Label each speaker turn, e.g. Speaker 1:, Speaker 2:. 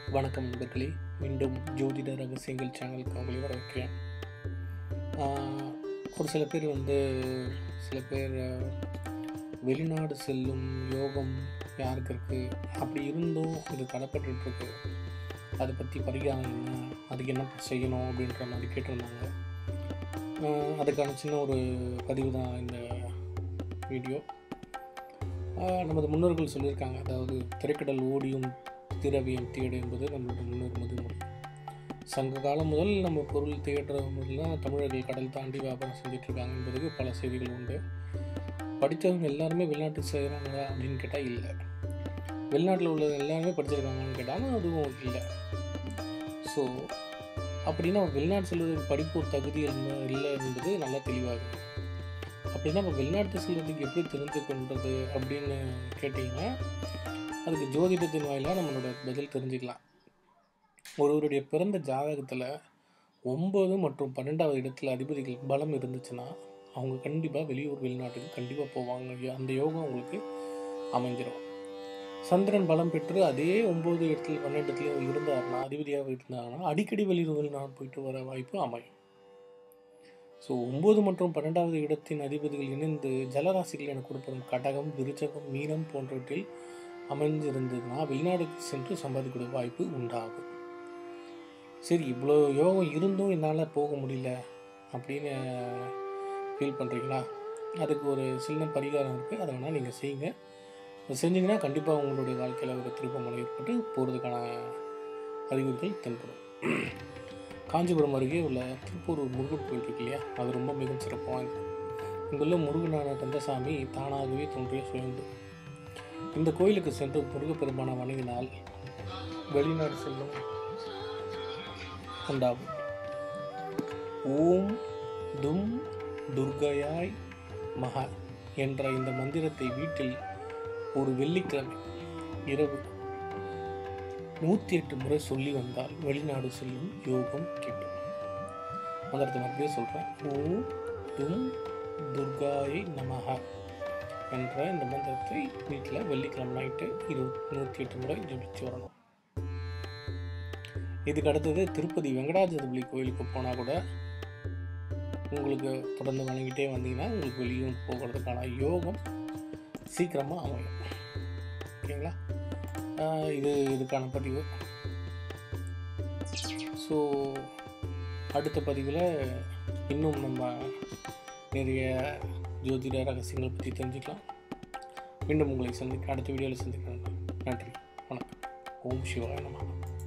Speaker 1: வணக்கம் நண்பர்களே மீண்டும் ஜோதிட ரகசியங்கள் சேனலுக்கு உங்களை வரவேற்கிறேன் ஆஹ், ஒரு சில பேர் வந்து சில பேர் ஆஹ், வெளிநாடு செல்லும் யோகம் யாருக்கு இருக்குது அப்படி இருந்தும் இது தடைப்பட்டுருக்கு அதை பற்றி பரிகாரம் என்ன அதுக்கு என்ன செய்யணும் அப்படின்ற மாதிரி கேட்டிருந்தாங்க ஆஹ், அதுக்கான சின்ன ஒரு பதிவு தான் இந்த வீடியோ ஆஹ், நமது முன்னோர்கள் சொல்லியிருக்காங்க அதாவது திரைக்கடல் ஓடியும் திரவியம் தேடு என்பது நம்மளோட முன்னோர் முதுமொழி சங்க காலம் முதல் நம்ம பொருள் தேடுற முதல்லாம் தமிழர்கள் கடல் தாண்டி வியாபாரம் செஞ்சுட்டு இருக்காங்க என்பதுக்கு பல செய்திகள் உண்டு படித்தவங்க எல்லாருமே வெளிநாட்டுக்கு செய்கிறாங்க அப்படின்னு கேட்டால் இல்லை வெளிநாட்டில் உள்ள எல்லாருமே படிச்சிருக்காங்கன்னு கேட்டாலும் அதுவும் இல்லை ஸோ அப்படின்னா வெளிநாடு செல்வதற்கு படிப்பு ஒரு தகுதி என்ன- இல்லை என்பது நல்லா தெளிவாகுது அப்படின்னா நம்ம வெளிநாட்டு செல்வதற்கு எப்படி தெரிந்து கொண்டது அப்படின்னு கேட்டிங்கன்னா அதுக்கு ஜோதிடத்தின் வாயிலாக நம்மளோட பதில் தெரிஞ்சுக்கலாம் ஒருவருடைய பிறந்த ஜாதகத்தில் ஒம்பது மற்றும் பன்னெண்டாவது இடத்துல அதிபதிகள் பலம் இருந்துச்சுன்னா அவங்க கண்டிப்பாக வெளியூர் வெளிநாட்டுக்கு கண்டிப்பாக போவாங்க யோ- அந்த யோகம் அவங்களுக்கு அமைஞ்சிரும் சந்திரன் பலம் பெற்று அதே ஒம்பது இடத்துல பன்னெண்டுலேயும் இருந்தாருன்னா அதிபதியாக இருந்தாங்கன்னா அடிக்கடி வெளியூர் வெளிநாடு போயிட்டு வர வாய்ப்பு அமையும் ஸோ ஒம்பது மற்றும் பன்னெண்டாவது இடத்தின் அதிபதிகள் இணைந்து ஜலராசிகள் என கொடுப்பதும் கடகம் விருச்சகம் மீனம் போன்றவற்றில் அமைஞ்சிருந்ததுன்னா வெளிநாடுக்கு சென்று சம்பாதிக்கூடிய வாய்ப்பு உண்டாகும் சரி இவ்வளோ யோகம் இருந்தும் என்னால் போக முடியல அப்படின்னு ஃபீல் பண்ணுறீங்களா அதுக்கு ஒரு சின்ன பரிகாரம் இருக்குது அதை வேணால் நீங்கள் செய்யுங்க அதை செஞ்சீங்கன்னா கண்டிப்பாக உங்களுடைய வாழ்க்கையில் ஒரு திருப்பமுனை ஏற்பட்டு போகிறதுக்கான அறிகுறிகள் தென்படும் காஞ்சிபுரம் அருகே உள்ள திருப்பூர் முருகன் கோயில் இருக்கு இல்லையா அது ரொம்ப மிகவும் சிறப்பு வாய்ந்தது இங்குள்ள முருகனான கந்தசாமி தானாகவே தோன்றிய சுயம்பு இந்த கோயிலுக்கு சென்று முருகப்பெருமானை வணங்கினால் வெளிநாடு செல்லும் உண்டாகும் ஓம் தும் துர்கையாய் மகா என்ற இந்த மந்திரத்தை வீட்டில் ஒரு வெள்ளிக்கிழமை இரவு நூற்றி எட்டு முறை சொல்லி வந்தால் வெளிநாடு செல்லும் யோகம் கிட்டும் மந்திரத்தை மறுபடியும் சொல்கிறேன் ஓம் தும் துர்காயை நமஹ என்ற இந்த மந்திரத்தை வீட்டில் வெள்ளிக்கிழமை நைட்டு இருபத்தி நூற்றி எட்டு முறை ஜபிச்சு வரணும் இதுக்கு அடுத்தது திருப்பதி வெங்கடாஜலபதி கோயிலுக்கு போனால் கூட உங்களுக்கு தொடர்ந்து வணங்கிட்டே வந்தீங்கன்னா உங்களுக்கு வெளியும் போகிறதுக்கான யோகம் சீக்கிரமாக அமையும் ஓகேங்களா ஆஹ் இது இதுக்கான பதிவு ஸோ அடுத்த பதிவில் இன்னும் நம்ம நிறைய ஜோதிட ரகசியங்களை பற்றி தெரிஞ்சுக்கலாம் மீண்டும் உங்களை சந்திக்க அடுத்த வீடியோவில் சந்திக்கிறேன் நன்றி வணக்கம் ஓம் சிவாய நமः